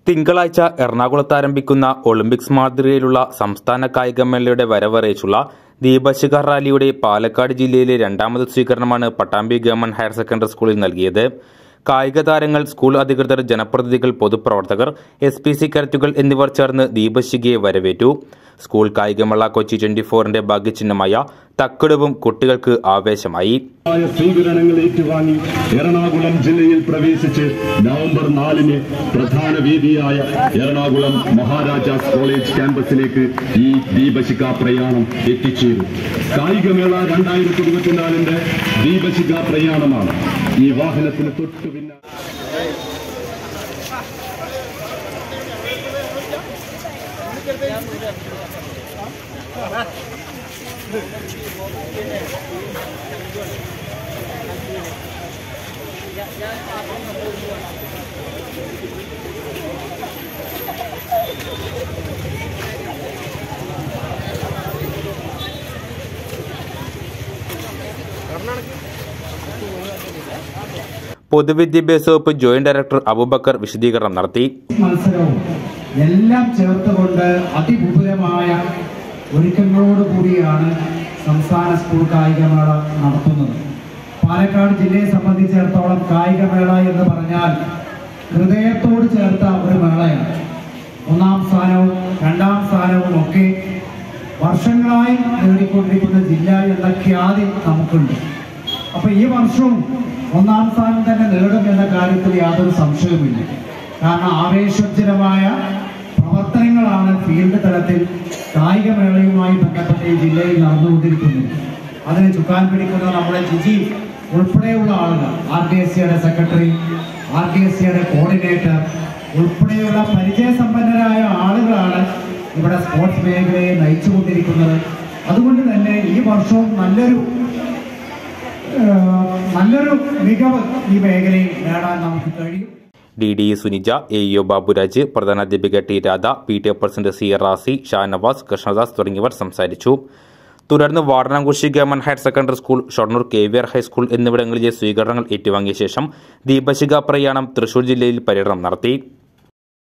തിങ്കളാഴ്ച എറണാകുളത്ത് ആരംഭിക്കുന്ന ഒളിമ്പിക്സ് മാതൃകയിലുള്ള സംസ്ഥാന കായികമേളയുടെ വരവറിയിച്ചുള്ള ദീപശിഖർ റാലിയുടെ പാലക്കാട് ജില്ലയിലെ രണ്ടാമത് സ്വീകരണമാണ് പട്ടാമ്പി ഗവൺമെന്റ് ഹയർ സെക്കൻഡറി സ്കൂളിൽ നൽകിയത് കായിക താരങ്ങൾ സ്കൂൾ അധികൃതർ ജനപ്രതിനിധികൾ പൊതുപ്രവർത്തകർ എസ് പി സി കരുത്തുകൾ എന്നിവർ ചേർന്ന് ദീപശിഖയെ വരവേറ്റു സ്കൂൾ കായികമേള കൊച്ചി ട്വന്റി ഫോറിന്റെ ഭാഗ്യചിഹ്നമായ തക്കടുവും കുട്ടികൾക്ക് ആവേശമായി ആയ സ്വീകരണങ്ങൾ ഏറ്റുവാങ്ങി എറണാകുളം ജില്ലയിൽ പ്രവേശിച്ച് നവംബർ നാലിന് പ്രധാന വേദിയായ എറണാകുളം മഹാരാജാസ് കോളേജ് ക്യാമ്പസിലേക്ക് ഈ ദീപശിഖ പ്രയാണം എത്തിച്ചേരും കായികമേള രണ്ടായിരത്തി ഇരുപത്തിനാലിന്റെ ദീപശിഖ പ്രയാണമാണ് ഈ വാഹനത്തിന് തൊട്ടു പിന്നാലെ പൊതുവിദ്യാഭ്യാസ വകുപ്പ് ജോയിന്റ് ഡയറക്ടർ അബൂബക്കർ വിശദീകരണം നടത്തി മത്സരവും എല്ലാം ചേർത്തുകൊണ്ട് അതിവിപുലമായ ഒരുക്കങ്ങളോട് കൂടിയാണ് സംസ്ഥാന സ്കൂൾ കായികമേള നടത്തുന്നത് പാലക്കാട് ജില്ലയെ സംബന്ധിച്ചിടത്തോളം കായികമേള എന്ന് പറഞ്ഞാൽ ഹൃദയത്തോട് ചേർത്ത ഒരു മേളയാണ് ഒന്നാം സ്ഥാനവും രണ്ടാം സ്ഥാനവും ഒക്കെ വർഷങ്ങളായി നേടിക്കൊണ്ടിരിക്കുന്ന ജില്ല എന്ന ഖ്യാതി നമുക്കുണ്ട് അപ്പൊ ഈ വർഷവും ഒന്നാം സ്ഥാനം തന്നെ നേടും എന്ന കാര്യത്തിൽ യാതൊരു സംശയവുമില്ല കാരണം ആവേശോജ്ജലമായ പ്രവർത്തനങ്ങളാണ് ഫീൽഡ് തലത്തിൽ കായികമേളയുമായി ബന്ധപ്പെട്ട് ഈ ജില്ലയിൽ നടന്നുകൊണ്ടിരിക്കുന്നത് അതിന് ചുക്കാൻ പിടിക്കുന്ന നമ്മുടെ ജിജി ഉൾപ്പെടെയുള്ള ആളുകൾ ആർ ഡി എസ് സിയുടെ സെക്രട്ടറി ആർ ഡി എസ് സിയുടെ കോർഡിനേറ്റർ ഉൾപ്പെടെയുള്ള പരിചയസമ്പന്നരായ ആളുകളാണ് ഇവിടെ സ്പോർട്സ് മേഖലയെ നയിച്ചുകൊണ്ടിരിക്കുന്നത് അതുകൊണ്ട് തന്നെ ഈ വർഷവും നല്ലൊരു ഏഹ്, നല്ലൊരു മികവ് ഈ മേഖലയിൽ നേടാൻ നമുക്ക് കഴിയും D D Sunija A E O Baburaj പ്രധാനാധ്യാപിക T Radha P T A president C Razi Shanavas Krishnadas തുടങ്ങിയവർ സംസാരിച്ചു തുടർന്ന് Vadanamkurussi government higher secondary school Shoranur K V R high school എന്നിവിടങ്ങളിലെ സ്വീകരണങ്ങൾ ഏറ്റുവാങ്ങിയ ശേഷം ദീപശിഖ പ്രയാണം തൃശൂർ ജില്ലയിൽ പര്യടനം നടത്തി